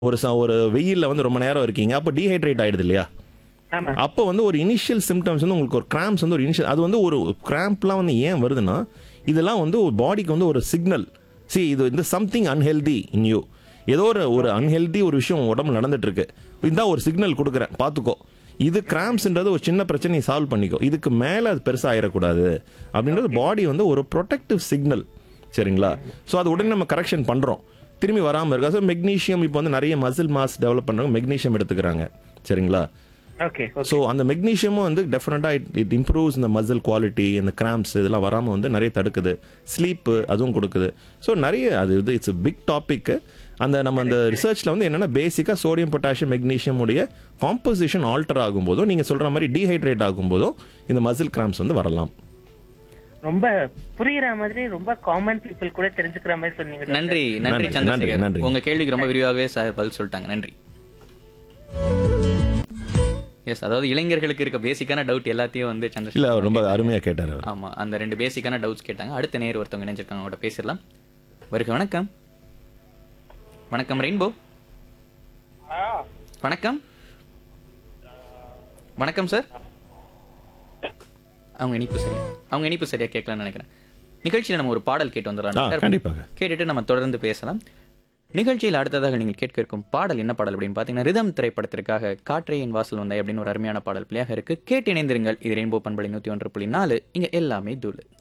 ஒரு ச ஒரு வெயில்ல வந்து ரொம்ப நேரம் இருக்கீங்க அப்போ டீஹைட்ரேட் ஆயிடுது இல்லையா ஆமா அப்போ வந்து ஒரு இனிஷியல் சிம்டம்ஸ் வந்து உங்களுக்கு ஒரு கிராம்ஸ் வந்து ஒரு இனிஷியல் அது வந்து ஒரு கிராம்ப்லாம் வந்து ஏன் வருதுன்னா இதெல்லாம் வந்து ஒரு பாடிக்கு வந்து ஒரு சிக்னல் see இது வந்து சம்திங் அன்ஹெல்தி இன் யூ ஏதோ ஒரு ஒரு அன்ஹெல்தி ஒரு விஷயம் உடம்பு நடந்துட்டு இருக்கு இதான் ஒரு சிக்னல் கொடுக்குறேன் பார்த்துக்கோ இது கிராம்ஸ்ன்றது ஒரு சின்ன பிரச்சனையை சால்வ் பண்ணிக்கோ இதுக்கு மேலே அது பெருசாக ஆயிடக்கூடாது அப்படின்றது பாடி வந்து ஒரு ப்ரொடெக்டிவ் சிக்னல் சரிங்களா ஸோ அது உடனே நம்ம கரெக்ஷன் பண்ணுறோம் திரும்பி வராமல் இருக்கா ஸோ மெக்னீஷியம் இப்போ வந்து நிறைய மசில் மாஸ் டெவலப் பண்ணுறவங்க மெக்னீஷியம் எடுத்துக்கிறாங்க சரிங்களா ஓகே ஸோ அந்த மெக்னீஷியமும் வந்து டெஃபினட்டாக இட் இட் இம்ப்ரூவ்ஸ் இந்த மசில் குவாலிட்டி இந்த கிராம்ஸ் இதெல்லாம் வராமல் வந்து நிறைய தடுக்குது ஸ்லீப்பு அதுவும் கொடுக்குது ஸோ நிறைய அது இது இட்ஸ் பிக் டாபிக் அந்த நம்ம அந்த ரிசர்ச்சில் வந்து என்னென்னா பேசிக்காக சோடியம் பொட்டாசியம் மெக்னீஷியம் உடைய காம்போசிஷன் ஆல்டர் ஆகும்போதும் நீங்கள் சொல்கிற மாதிரி டீஹைட்ரேட் ஆகும்போதும் இந்த மசில் கிராம்ஸ் வந்து வரலாம் ரொம்ப புரியுற மாதிரி ரொம்ப காமன் பீப்புள் கூட தெரிஞ்சுக்கிற மாதிரி சொன்னீங்க doctor. நன்றி நன்றி நன்றி, சந்திரசேகர் நன்றி. உங்க கேள்விக்கு ரொம்ப விரிவாகவே சார் பதில் சொல்லிட்டாங்க நன்றி எஸ் அதாவது இளைஞர்களுக்கு இருக்க பேசிக்கான டவுட் எல்லாத்தையும் வந்து இல்லை சந்திரசேகர் அவர் ரொம்ப அருமையாக கேட்டார் அவர் ஆமா அந்த ரெண்டு பேசிக்கான டவுட்ஸ் கேட்டாங்க அடுத்த நேர் ஒருத்தவங்க இணைஞ்சிருக்காங்க அவங்கள்ட்ட பேசிடலாம் வருக வணக்கம் வணக்கம் ரெயின்போ வணக்கம் வணக்கம் சார் அவங்க இனிப்பு சரியா அவங்க இனிப்பு சரியா கேட்கலாம்னு நினைக்கிறேன் நிகழ்ச்சியில நம்ம ஒரு பாடல் கேட்டு ஆ வந்துடலாம் கண்டிப்பாக கேட்டுட்டு நம்ம தொடர்ந்து பேசலாம் நிகழ்ச்சியில் அடுத்ததாக நீங்கள் கேட்க இருக்கும் பாடல் என்ன பாடல் அப்படின்னு பார்த்தீங்கன்னா ரிதம் திரைப்படத்திற்காக காற்றையின் வாசல் வந்தாய் அப்படின்னு ஒரு அருமையான பாடல் பிள்ளையாக இருக்கு கேட்டு இணைந்திருங்கள் இது ரெயின்போ பண்பலை நூற்றி ஒன்று புள்ளி நாலு இங்கே எல்லாமே தூளு